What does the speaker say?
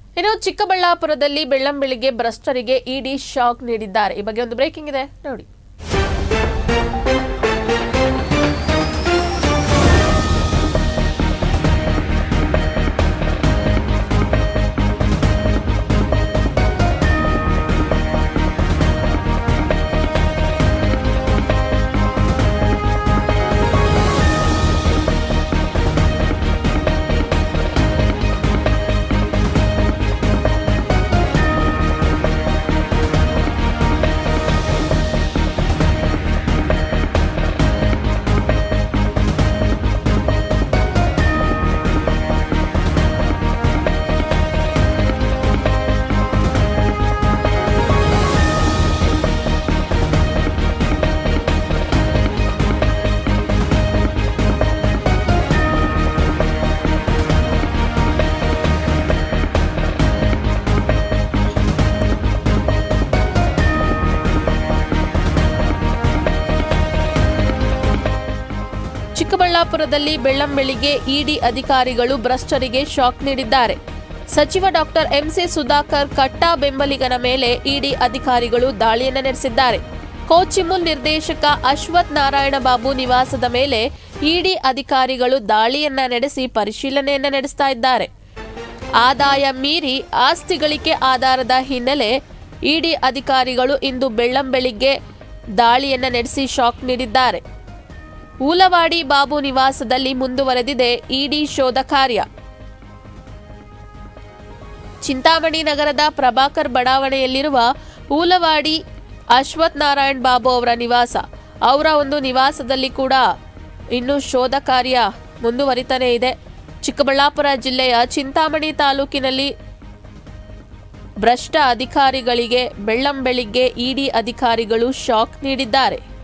ಇನ್ನು ಚಿಕ್ಕಬಳ್ಳಾಪುರದಲ್ಲಿ ಬೆಳ್ಳಂಬೆಳಿಗ್ಗೆ ಭ್ರಷ್ಟರಿಗೆ ಇಡಿ ಶಾಕ್ ನೀಡಿದ್ದಾರೆ ಈ ಬಗ್ಗೆ ಒಂದು ಬ್ರೇಕಿಂಗ್ ಇದೆ ನೋಡಿ ಚಿಕ್ಕಬಳ್ಳಾಪುರದಲ್ಲಿ ಬೆಳ್ಳಂಬೆಳಿಗ್ಗೆ ಇಡಿ ಅಧಿಕಾರಿಗಳು ಭ್ರಷ್ಟರಿಗೆ ಶಾಕ್ ನೀಡಿದ್ದಾರೆ ಸಚಿವ ಡಾಕ್ಟರ್ ಎಂಸಿ ಸುಧಾಕರ್ ಕಟ್ಟಾ ಬೆಂಬಲಿಗನ ಮೇಲೆ ಇಡಿ ಅಧಿಕಾರಿಗಳು ದಾಳಿಯನ್ನು ನಡೆಸಿದ್ದಾರೆ ಕೋಚಿಮುಲ್ ನಿರ್ದೇಶಕ ಅಶ್ವಥ್ ನಾರಾಯಣ ಬಾಬು ನಿವಾಸದ ಮೇಲೆ ಇಡಿ ಅಧಿಕಾರಿಗಳು ದಾಳಿಯನ್ನ ನಡೆಸಿ ಪರಿಶೀಲನೆಯನ್ನ ನಡೆಸ್ತಾ ಇದ್ದಾರೆ ಆದಾಯ ಮೀರಿ ಆಸ್ತಿ ಗಳಿಕೆ ಆಧಾರದ ಹಿನ್ನೆಲೆ ಇಡಿ ಅಧಿಕಾರಿಗಳು ಇಂದು ಬೆಳ್ಳಂಬೆಳಿಗ್ಗೆ ದಾಳಿಯನ್ನ ನಡೆಸಿ ಶಾಕ್ ನೀಡಿದ್ದಾರೆ ಊಲವಾಡಿ ಬಾಬು ನಿವಾಸದಲ್ಲಿ ಮುಂದುವರೆದಿದೆ ಇಡಿ ಶೋಧ ಕಾರ್ಯ ಚಿಂತಾಮಣಿ ನಗರದ ಪ್ರಭಾಕರ್ ಬಡಾವಣೆಯಲ್ಲಿರುವ ಊಲವಾಡಿ ಅಶ್ವಥ್ ನಾರಾಯಣ್ ಬಾಬು ಅವರ ನಿವಾಸ ಅವರ ಒಂದು ನಿವಾಸದಲ್ಲಿ ಕೂಡ ಇನ್ನು ಶೋಧ ಕಾರ್ಯ ಮುಂದುವರಿತಾನೇ ಇದೆ ಚಿಕ್ಕಬಳ್ಳಾಪುರ ಜಿಲ್ಲೆಯ ಚಿಂತಾಮಣಿ ತಾಲೂಕಿನಲ್ಲಿ ಭ್ರಷ್ಟ ಅಧಿಕಾರಿಗಳಿಗೆ ಬೆಳ್ಳಂಬೆಳಿಗ್ಗೆ ಇಡಿ ಅಧಿಕಾರಿಗಳು ಶಾಕ್ ನೀಡಿದ್ದಾರೆ